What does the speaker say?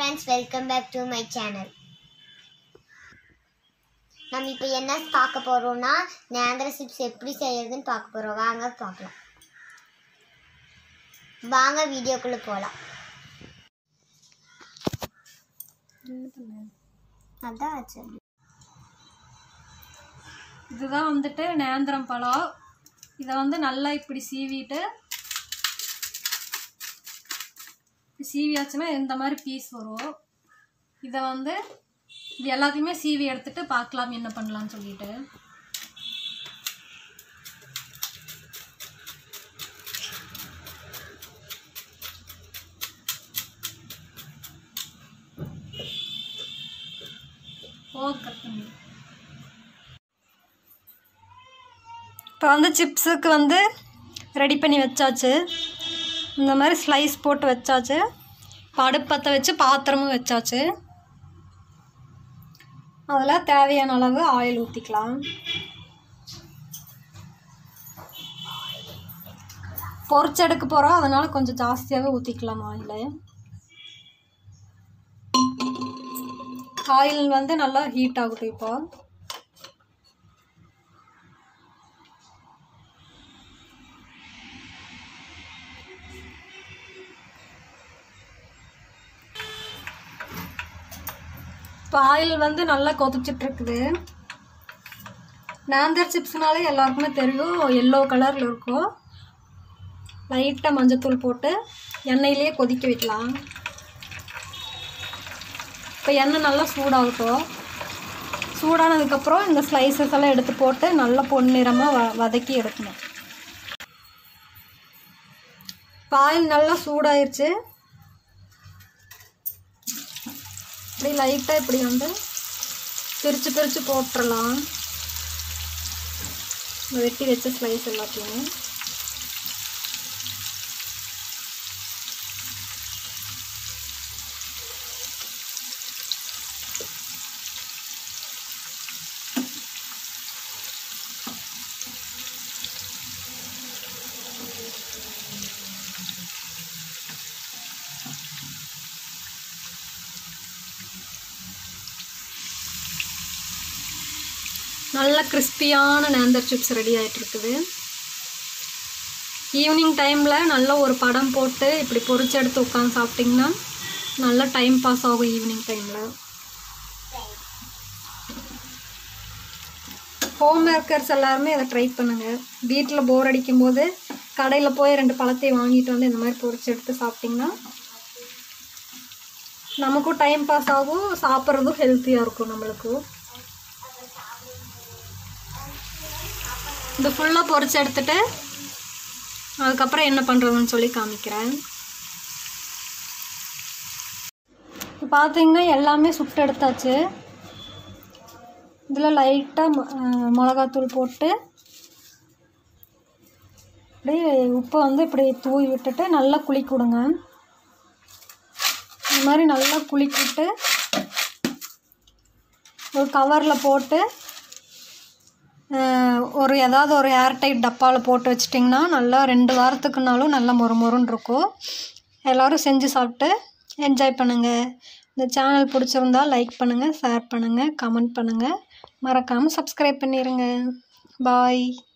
friends welcome back to my channel நம்ம இப்போ என்ன பார்க்க போகிறோம்னா நேந்திர சிப்ஸ் எப்படி செய்யறதுன்னு பார்க்க போகிறோம் வாங்க பார்க்கலாம் வாங்க வீடியோக்குள்ளே போகலாம் அதான் ஆச்சு இதுதான் வந்துட்டு நேந்திரம் பழம் இதை வந்து நல்லா இப்படி சீவிட்டு சீவியாச்சுன்னா இந்த மாதிரி பீஸ் வரும் இதை வந்து இது எல்லாத்தையுமே சீவி எடுத்துட்டு பார்க்கலாம் என்ன பண்ணலாம்னு சொல்லிட்டு ஓ கட் பண்ணி இப்போ வந்து சிப்ஸுக்கு வந்து ரெடி பண்ணி வச்சாச்சு இந்த மாதிரி ஸ்லைஸ் போட்டு வச்சாச்சு இப்போ அடுப்பத்தை வச்சு பாத்திரமும் வச்சாச்சு அதில் தேவையான அளவு ஆயில் ஊற்றிக்கலாம் பொரிச்செடுக்க போகிறோம் அதனால் கொஞ்சம் ஜாஸ்தியாகவே ஊற்றிக்கலாம் ஆயில் ஆயில் வந்து நல்லா ஹீட் ஆகட்டும் இப்போ இப்போ ஆயில் வந்து நல்லா கொதிச்சிட்டு இருக்குது நேந்தர் சிப்ஸ்னாலே எல்லாருக்குமே தெரியும் எல்லோ கலரில் இருக்கும் லைட்டாக மஞ்சத்தூள் போட்டு எண்ணெயிலேயே கொதிக்க வைக்கலாம் இப்போ எண்ணெய் நல்லா சூடாகட்டும் சூடானதுக்கப்புறம் இந்த ஸ்லைசஸ் எல்லாம் எடுத்து போட்டு நல்லா பொன்னிறமாக வ வதக்கி எடுக்கணும் இப்போ ஆயில் நல்லா சூடாயிருச்சு இப்படி லைட்டாக இப்படி வந்து பிரித்து பிரித்து போட்டுடலாம் இந்த வெட்டி வச்ச ஸ்லைஸ் எல்லாத்தையும் நல்ல கிறிஸ்பியான நேந்தர் சிப்ஸ் ரெடி ஆகிட்டு இருக்குது ஈவினிங் டைமில் நல்ல ஒரு படம் போட்டு இப்படி பொரிச்சு எடுத்து உட்காந்து சாப்பிட்டிங்கன்னா நல்ல டைம் பாஸ் ஆகும் ஈவினிங் டைமில் ஹோம் மேக்கர்ஸ் எல்லாருமே இதை ட்ரை பண்ணுங்கள் வீட்டில் போர் அடிக்கும்போது கடையில் போய் ரெண்டு பழத்தையும் வாங்கிட்டு வந்து இந்த மாதிரி பொரிச்சு எடுத்து சாப்பிட்டிங்கன்னா நமக்கும் டைம் பாஸ் ஆகும் சாப்பிட்றதும் ஹெல்த்தியாக இருக்கும் நம்மளுக்கும் இது ஃபுல்லாக பொரிச்சு எடுத்துட்டு அதுக்கப்புறம் என்ன பண்ணுறதுன்னு சொல்லி காமிக்கிறேன் இப்போ பார்த்தீங்கன்னா எல்லாமே சுட்டு எடுத்தாச்சு இதில் லைட்டாக மிளகாத்தூள் போட்டு அப்படியே உப்பை வந்து இப்படி தூவி விட்டுட்டு நல்லா குளிக்க விடுங்க இந்த மாதிரி நல்லா குளிக்க விட்டு ஒரு கவரில் போட்டு ஒரு ஏதாவது ஒரு ஏர்டைட் டப்பாவில் போட்டு வச்சிட்டிங்கன்னா நல்லா ரெண்டு வாரத்துக்குனாலும் நல்லா மொறு மொறுன்னு இருக்கும் எல்லோரும் செஞ்சு சாப்பிட்டு என்ஜாய் பண்ணுங்கள் இந்த சேனல் பிடிச்சிருந்தா லைக் பண்ணுங்கள் ஷேர் பண்ணுங்கள் கமெண்ட் பண்ணுங்கள் மறக்காமல் சப்ஸ்கிரைப் பண்ணிடுங்க பாய்